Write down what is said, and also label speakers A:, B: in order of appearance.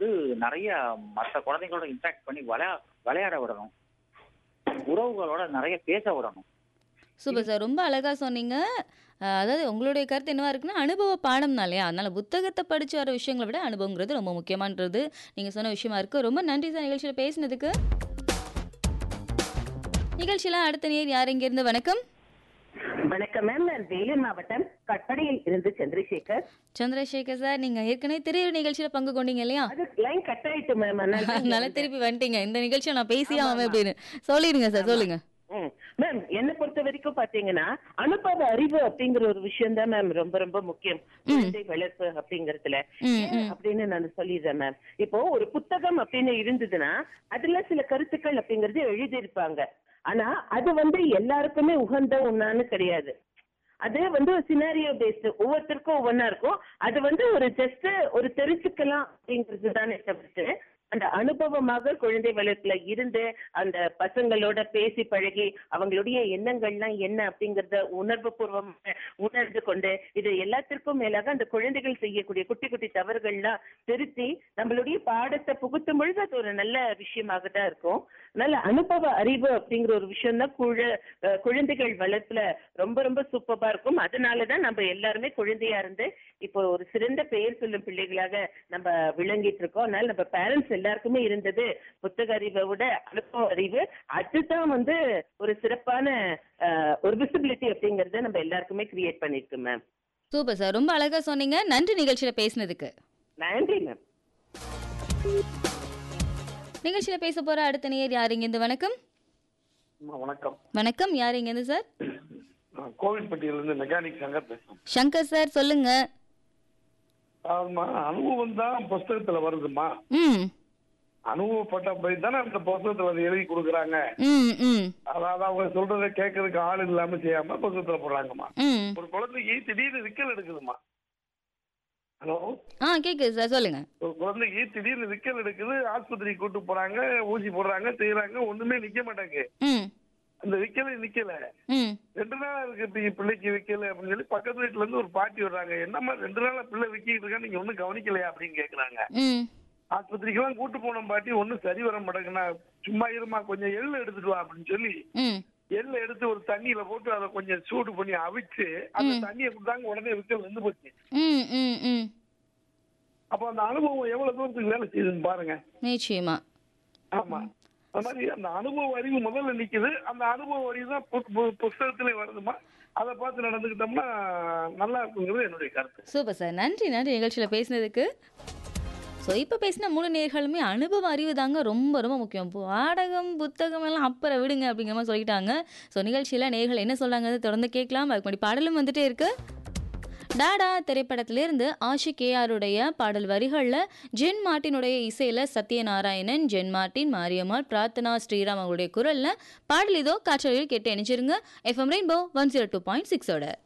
A: வந்து நிறைய மற்ற குழந்தைங்களோட இன்ட்ராக்ட் பண்ணி விளையா விளையாட விடணும் உறவுகளோட நிறைய பேச விடணும்
B: சூப்பர் சார் ரொம்ப அழகா சொன்னீங்க அஹ், அதாவது உங்களுடைய கருத்து என்னவா இருக்குன்னா அனுபவ பாடம் தான் இல்லையா அதனால புத்தகத்தை படிச்சு வர விஷயங்களை விட அனுபவங்கிறது ரொம்ப முக்கியமானது நீங்க சொன்ன விஷயமா இருக்கு ரொம்ப நன்றி சார் நிகழ்ச்சியில பேசினதுக்கு நிகழ்ச்சியில அடுத்த நேர் யார் இங்க இருந்து வணக்கம்
C: வணக்கம் மேம் நான் வேலூர் மாவட்டம் கட்டடையில் இருந்து சந்திரசேகர்
B: சந்திரசேகர் சார் நீங்க ஏற்கனவே திரையர் நிகழ்ச்சியில பங்கு கொண்டீங்க இல்லையா
C: அது லைன் கட் ஆயிட்டு மேம்
B: அதனால திருப்பி வந்துட்டீங்க இந்த நிகழ்ச்சியை நான் பேசியே ஆவேன் அப்படின்னு சொல்லிடுங்க சார் சொல்லுங்க
C: மேம் என்ன பொறுத்த வரைக்கும் பாத்தீங்கன்னா அனுபவ அறிவு அப்படிங்கிற ஒரு விஷயம் தான் மேம் ரொம்ப ரொம்ப முக்கியம் குழந்தை வளர்ப்பு அப்படிங்கறதுல
B: ம்,
C: ஏன் அப்படின்னு நான் சொல்லிடுறேன் மேம் இப்போ ஒரு புத்தகம் அப்படின்னு இருந்ததுன்னா அதுல சில கருத்துக்கள் அப்படிங்கறது எழுதியிருப்பாங்க ஆனா அது வந்து எல்லாருக்குமே உகந்த ஒண்ணான்னு கிடையாது அது வந்து சினாரியோ பேஸ்டு ஒவ்வொருத்தருக்கும் ஒவ்வொன்றா இருக்கும் அது வந்து ஒரு ஜஸ்ட் ஒரு தெரிஞ்சுக்கலாம் அப்படிங்கிறது தானே தவிர்த்து அந்த அனுபவமாக குழந்தை வளர்ப்புல இருந்து அந்த பசங்களோட பேசி பழகி அவங்களுடைய எண்ணங்கள்லாம் என்ன அப்படிங்கறத உணர்வு பூர்வமாக உணர்ந்து கொண்டு இது எல்லாத்திற்கும் மேலாக அந்த குழந்தைகள் செய்யக்கூடிய குட்டி குட்டி தவறுகள்லாம் திருத்தி நம்மளுடைய பாடத்தை புகுத்தும் பொழுது அது ஒரு நல்ல விஷயமாக தான் இருக்கும் நல்ல அனுபவ அறிவு அப்படிங்கிற ஒரு விஷயம் தான் குழ அஹ் குழந்தைகள் வளர்ப்புல ரொம்ப ரொம்ப சூப்பரா இருக்கும் அதனாலதான் நம்ம எல்லாருமே குழந்தையா இருந்து இப்போ ஒரு சிறந்த பெயர் சொல்லும் பிள்ளைகளாக நம்ம விளங்கிட்டு இருக்கோம் அதனால நம்ம பேரண்ட்ஸ் எல்லாருக்குமே இருந்தது புத்தக அறிவை விட அனுபவ அறிவு அதுதான் வந்து ஒரு சிறப்பான அஹ், ஒரு விசிபிலிட்டி அப்படிங்கறத நம்ம எல்லாருக்குமே கிரியேட் பண்ணிருக்கு மேம்
B: சூப்பர் சார் ரொம்ப அழகா சொன்னீங்க நன்றி நிகழ்ச்சியில பேசினதுக்கு
C: நன்றி மேம்
B: நிகழ்ச்சியில பேச போற அடுத்த நேர் யார் இங்க இருந்து வணக்கம்
D: அம்மா, வணக்கம்
B: வணக்கம் யார் இங்க இருந்து சார்
D: நான் கோவில்பட்டியில இருந்து மெக்கானிக் சங்கர் பேசுறேன்
B: சங்கர் சார் சொல்லுங்க
D: ஆமா அனுபவம் தான் புஸ்தகத்துல வருதுமா
B: ம்
D: அனுபவப்பட்ட போய் தானே அந்த புஸ்தகத்துல அதை எழுதி கொடுக்குறாங்க
B: ம் ம்
D: அதாவது அவங்க சொல்றதை கேட்கறதுக்கு ஆள் இல்லாம செய்யாம புஸ்தகத்துல போடுறாங்கம்மா
B: ம்
D: ஒரு குழந்தைக்கு திடீர்னு விக்கல் எடுக்குதுமா ஹலோ
B: ஆ கேக்குது சார் சொல்லுங்க
D: ஒரு குழந்தைக்கு திடீர்னு விக்கல் எடுக்குது ஆஸ்பத்திரிக்கு கூட்டு போறாங்க ஊசி போடுறாங்க செய்யறாங்க ஒண்ணுமே நிக்க மாட்டாங்க
B: ம்
D: அந்த விக்கலே நிக்கல
B: ம்
D: ரெண்டு நாளா இருக்கு இப்ப என் பிள்ளைக்கு வைக்கல அப்படின்னு சொல்லி பக்கத்து வீட்டுல இருந்து ஒரு பாட்டி வர்றாங்க என்னம்மா ரெண்டு நாளா பிள்ளை விக்கிட்டு இருக்கா நீங்க ஒண்ணும் கவனிக்கலையா அப்படின்னு கேக்குறாங்க
B: ம்
D: ஆஸ்பத்திரிக்கெல்லாம் கூட்டு போன பாட்டி ஒண்ணும் சரி வர மாட்டேங்குண்ணா சும்மா இருமா கொஞ்சம் எள்ளு எடுத்துட்டு வா அப்படின்னு சொல்லி
B: ம்
D: எள்ளு எடுத்து ஒரு தண்ணியில போட்டு அதை கொஞ்சம் சூடு பண்ணி அவிச்சு அந்த தண்ணியை கொடுத்தாங்க உடனே விக்கல் வந்து போச்சு
B: ம் ம் ம்
D: அப்ப அந்த அனுபவம் எவ்வளவு தூரத்துக்கு வேலை செய்யுதுன்னு பாருங்க
B: நிச்சயமா
D: ஆமா அந்த மாதிரி அந்த அனுபவ அறிவு முதல்ல நிக்குது அந்த அனுபவ அறிவு தான் பு- பு- புஸ்தகத்திலே வருதுமா அதை பார்த்து நடந்துக்கிட்டோம்னா நல்லா இருக்குங்கிறது என்னுடைய கருத்து
B: சூப்பர் சார் நன்றி நன்றி நிகழ்ச்சியில் பேசினதுக்கு ஸோ இப்போ பேசின மூணு நேர்களுமே அனுபவ அறிவு தாங்க ரொம்ப ரொம்ப முக்கியம் பாடகம் புத்தகம் எல்லாம் அப்புறம் விடுங்க அப்படிங்கிற மாதிரி சொல்லிட்டாங்க ஸோ நிகழ்ச்சியில் நேர்கள் என்ன சொல்கிறாங்க தொடர்ந்து கேட்கலாம் அதுக்கு முன்னாடி பாடலும் வந்துட்டே இருக்கு டாடா திரைப்படத்திலிருந்து ஆஷிக் கேஆருடைய பாடல் வரிகளில் ஜென் மார்ட்டினுடைய இசையில் சத்யநாராயணன் ஜென் மார்ட்டின் மாரியம்மாள் பிரார்த்தனா ஸ்ரீராம் அவங்களுடைய குரலில் பாடல் இதோ காற்றலில் கேட்டு இணைச்சிருங்க FM Rainbow one zero two point சிக்ஸோட